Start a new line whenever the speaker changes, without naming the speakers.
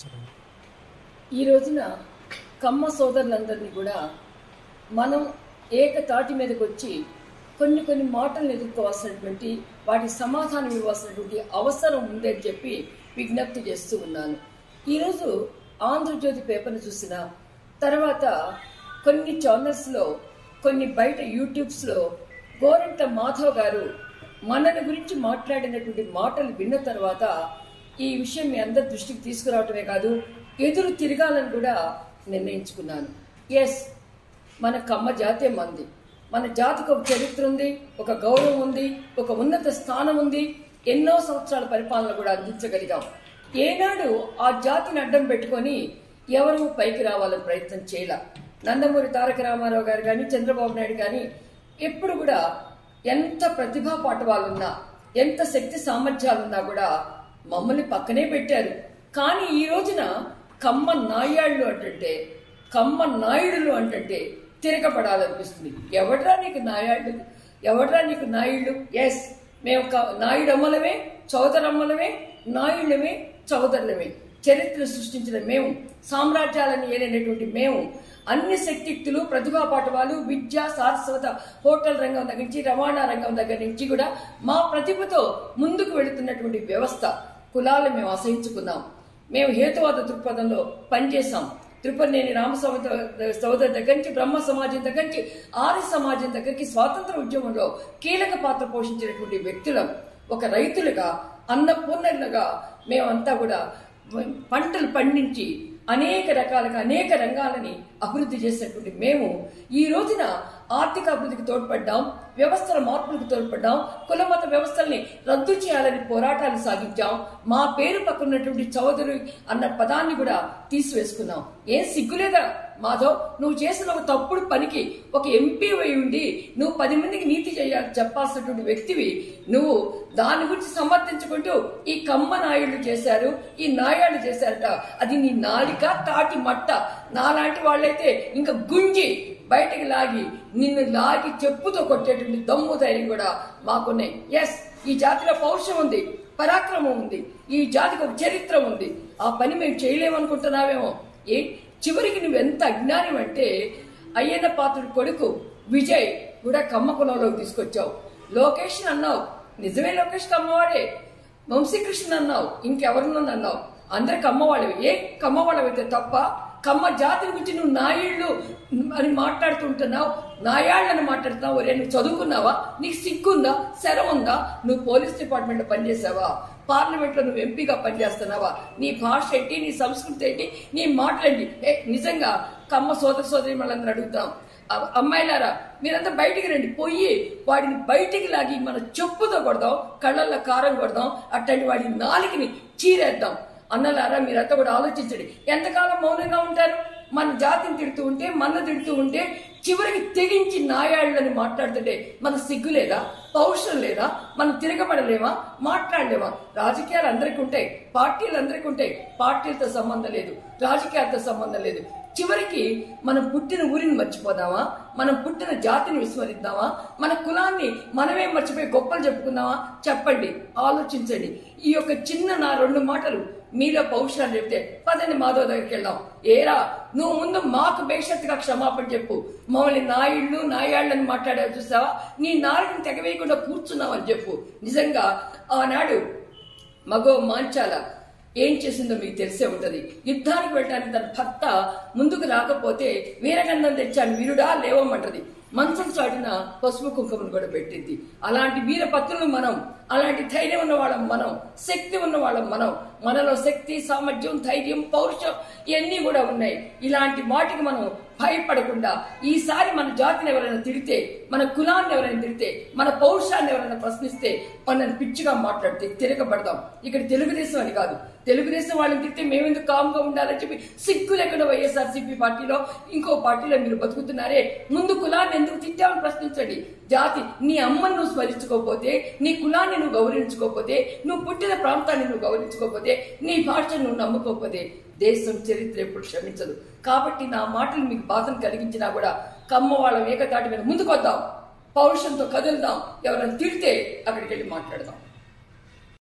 చెప్పండి
ఈ రోజున కమ్మ సోదరులందరినీ కూడా మనం ఏకతాటి మీదకి వచ్చి కొన్ని కొన్ని మాటలను ఎదుర్కోవాల్సినటువంటి వాటి సమాధానం ఇవ్వాల్సినటువంటి అవసరం ఉందని చెప్పి విజ్ఞప్తి చేస్తూ ఉన్నాను ఈరోజు ఆంధ్రజ్యోతి పేపర్ను చూసిన తర్వాత కొన్ని ఛానల్స్లో కొన్ని బయట యూట్యూబ్స్లో గోరంట మాధవ్ గారు మనని గురించి మాట్లాడినటువంటి మాటలు విన్న తర్వాత ఈ విషయం మీ అందరి దృష్టికి తీసుకురావటమే కాదు ఎదురు తిరగాలని కూడా నిర్ణయించుకున్నాను ఎస్ మన కమ్మ జాతే మంది మన జాతికి ఒక చరిత్ర ఉంది ఒక గౌరవం ఉంది ఒక ఉన్నత స్థానం ఉంది ఎన్నో సంవత్సరాల పరిపాలన కూడా అందించగలిగాం ఏనాడు ఆ జాతిని అడ్డం పెట్టుకొని ఎవరు పైకి రావాలని ప్రయత్నం చేయాల నందమూరి తారక రామారావు గారు కానీ చంద్రబాబు నాయుడు కానీ ఎప్పుడు కూడా ఎంత ప్రతిభా పాఠవాలున్నా ఎంత శక్తి సామర్థ్యాలున్నా కూడా మమ్మల్ని పక్కనే పెట్టారు కానీ ఈ రోజున కమ్మ నాయాళ్ళు అంటే కమ్మ నాయుడులు అంటే తిరగబడాలనిపిస్తుంది ఎవడ్రా నీకు నాయాళ్ళు ఎవడ్రా నీకు నాయుళ్ళు ఎస్ మేము క- నాయుడమ్మలమే చౌదరమ్మలమే నాయుళ్ళమే చౌదరులమే చరిత్ర సృష్టించిన మేము సామ్రాజ్యాలను ఏలినటువంటి మేము అన్ని శక్తియుక్తులు ప్రతిభా పాఠవాలు విద్య సారస్వత హోటల్ రంగం దగ్గర నుంచి రవాణా రంగం దగ్గర నుంచి కూడా మా ప్రతిభతో ముందుకు వెళుతున్నటువంటి వ్యవస్థ కులాలు మేము అసహించుకున్నాం మేము హేతువాద దృక్పథంలో పనిచేశాం త్రిపురనేని రామస్వామి సోదరు దగ్గర నుంచి బ్రహ్మ సమాజం దగ్గర నుంచి ఆర్య సమాజం దగ్గరికి స్వాతంత్ర ఉద్యమంలో కీలక పాత్ర పోషించినటువంటి వ్యక్తులం ఒక రైతులుగా అన్నపూర్ణలుగా మేమంతా కూడా పంటలు పండించి అనేక రకాలుగా అనేక రంగాలని అభివృద్ధి చేసినటువంటి మేము ఈ రోజున ఆర్థిక అభివృద్ధికి తోడ్పడ్డాం వ్యవస్థల మార్పులకు తోడ్పడ్డాం కులమత వ్యవస్థల్ని రద్దు చేయాలని పోరాటాలు సాగించాం మా పేరు పక్కనటువంటి చౌదరి అన్న పదాన్ని కూడా తీసివేసుకున్నాం ఏం సిగ్గులేదా మాధవ్ నువ్వు చేసిన ఒక తప్పుడు పనికి ఒక ఎంపీ అయి ఉండి నువ్వు పది మందికి నీతి చేయాలి చెప్పాల్సినటువంటి వ్యక్తివి నువ్వు దాని గురించి సమర్థించుకుంటూ ఈ కమ్మ నాయుళ్ళు చేశారు ఈ నాయాళ్ళు చేశారట అది నీ నాలిక తాటి మట్ట నాలాంటి వాళ్ళైతే ఇంకా గుంజి బయటకు లాగి నిన్ను లాగి చెప్పుతో కొట్టేటువంటి దమ్ము ధైర్యం కూడా మాకున్నాయి ఎస్ ఈ జాతిలో పౌరుషం ఉంది పరాక్రమం ఉంది ఈ జాతికి ఒక చరిత్ర ఉంది ఆ పని మేము చేయలేమనుకుంటున్నావేమో ఏ చివరికి నువ్వు ఎంత అజ్ఞానం అంటే అయ్యన్న పాత్రుడి కొడుకు విజయ్ కూడా కమ్మ కులంలోకి తీసుకొచ్చావు లోకేష్ అన్నావు నిజమే లోకేష్ కమ్మవాడే వంశీకృష్ణ అన్నావు ఇంకెవరినన్నా అన్నావు అందరు కమ్మవాళ్ళవి ఏ కమ్మవాళ్ళవైతే తప్ప కమ్మ జాతి గురించి నువ్వు నాయుళ్ళు అని మాట్లాడుతుంటున్నావు నాయాళ్ళని మాట్లాడుతున్నావు ఒరే నువ్వు చదువుకున్నావా నీకు సిగ్గుందా శరం ఉందా నువ్వు పోలీస్ డిపార్ట్మెంట్ లో పనిచేసావా పార్లమెంట్ లో నువ్వు ఎంపీగా పనిచేస్తున్నావా నీ భాష ఏంటి నీ సంస్కృతి ఏంటి నీ మాటలేంటి ఏ నిజంగా కమ్మ సోదర సోదరి వాళ్ళందరూ అడుగుతాం అ- అమ్మాయిలారా మీరంతా బయటికి రండి పోయి వాడిని బయటికి లాగి మన చెప్పుతో కొడదాం కళ్ళల్లో కారం కొడదాం అట్లాంటి వాడి నాలికని చీరేద్దాం అన్నలారా మీరంతా కూడా ఆలోచించండి ఎంతకాలం మౌనంగా ఉంటారు మన జాతిని తిడుతూ ఉంటే మన తిడుతూ ఉంటే చివరికి తెగించి నాయాళ్ళని మాట్లాడుతుంటే మన సిగ్గు లేదా పౌరుషం లేదా మనం తిరగబడలేమా మాట్లాడలేమా రాజకీయాలు అందరికీ ఉంటాయి పార్టీలు అందరికీ ఉంటాయి పార్టీలతో సంబంధం లేదు రాజకీయాలతో సంబంధం లేదు చివరికి మనం పుట్టిన ఊరిని మర్చిపోదామా మనం పుట్టిన జాతిని విస్మరిద్దామా మన కులాన్ని మనమే మర్చిపోయి గొప్పలు చెప్పుకుందామా చెప్పండి ఆలోచించండి ఈ యొక్క చిన్న నా రెండు మాటలు మీలో పౌరుషాలు చెప్తే పదండి మాధవ్ దగ్గరికి వెళ్దాం ఏరా నువ్వు ముందు మాకు బేషత్తుగా క్షమాపణ చెప్పు మమ్మల్ని నాయుళ్ళు నాయాళ్ళని మాట్లాడావు చూసావా నీ నాలుగుని తెగవేయకుండా కూర్చున్నావని చెప్పు నిజంగా ఆనాడు మగో మాంచాల ఏం చేసిందో మీకు తెలిసే ఉంటది యుద్ధానికి వెళ్ళడానికి తన భర్త ముందుకు రాకపోతే వీరగంధం తెచ్చాను వీరుడా లేవమంటది మంచం చాటున పసుపు కుంకుమను కూడా పెట్టింది అలాంటి వీర పత్రులు మనం అలాంటి ధైర్యం ఉన్న వాళ్ళం మనం శక్తి ఉన్న వాళ్ళం మనం మనలో శక్తి సామర్థ్యం ధైర్యం పౌరుషం ఇవన్నీ కూడా ఉన్నాయి ఇలాంటి వాటికి మనం భయపడకుండా ఈసారి మన జాతిని ఎవరైనా తిడితే మన కులాన్ని ఎవరైనా తిడితే మన పౌరుషాన్ని ఎవరైనా ప్రశ్నిస్తే మనల్ని పిచ్చిగా మాట్లాడితే తిరగబడదాం ఇక్కడ తెలుగుదేశం అని కాదు తెలుగుదేశం వాళ్ళని తిడితే మేమెందుకు కామ్గా ఉండాలని చెప్పి సిగ్గు లేకుండా వైఎస్ఆర్సీపీ పార్టీలో ఇంకో పార్టీలో మీరు బతుకుతున్నారే ముందు కులాన్ని ఎందుకు తిట్టామని ప్రశ్నించండి జాతి నీ అమ్మను నువ్వు స్మరించుకోకపోతే నీ కులాన్ని నువ్వు గౌరవించుకోకపోతే నువ్వు పుట్టిన ప్రాంతాన్ని నువ్వు గౌరవించుకోకపోతే నీ భాషను నువ్వు నమ్ముకోకపోతే దేశం చరిత్ర ఎప్పుడు క్షమించదు కాబట్టి నా మాటలు మీకు బాధను కలిగించినా కూడా కమ్మ వాళ్ళ ఏకతాటి మీద ముందుకొద్దాం పౌరుషంతో కదులుదాం ఎవరైనా తిడితే అక్కడికి వెళ్ళి మాట్లాడదాం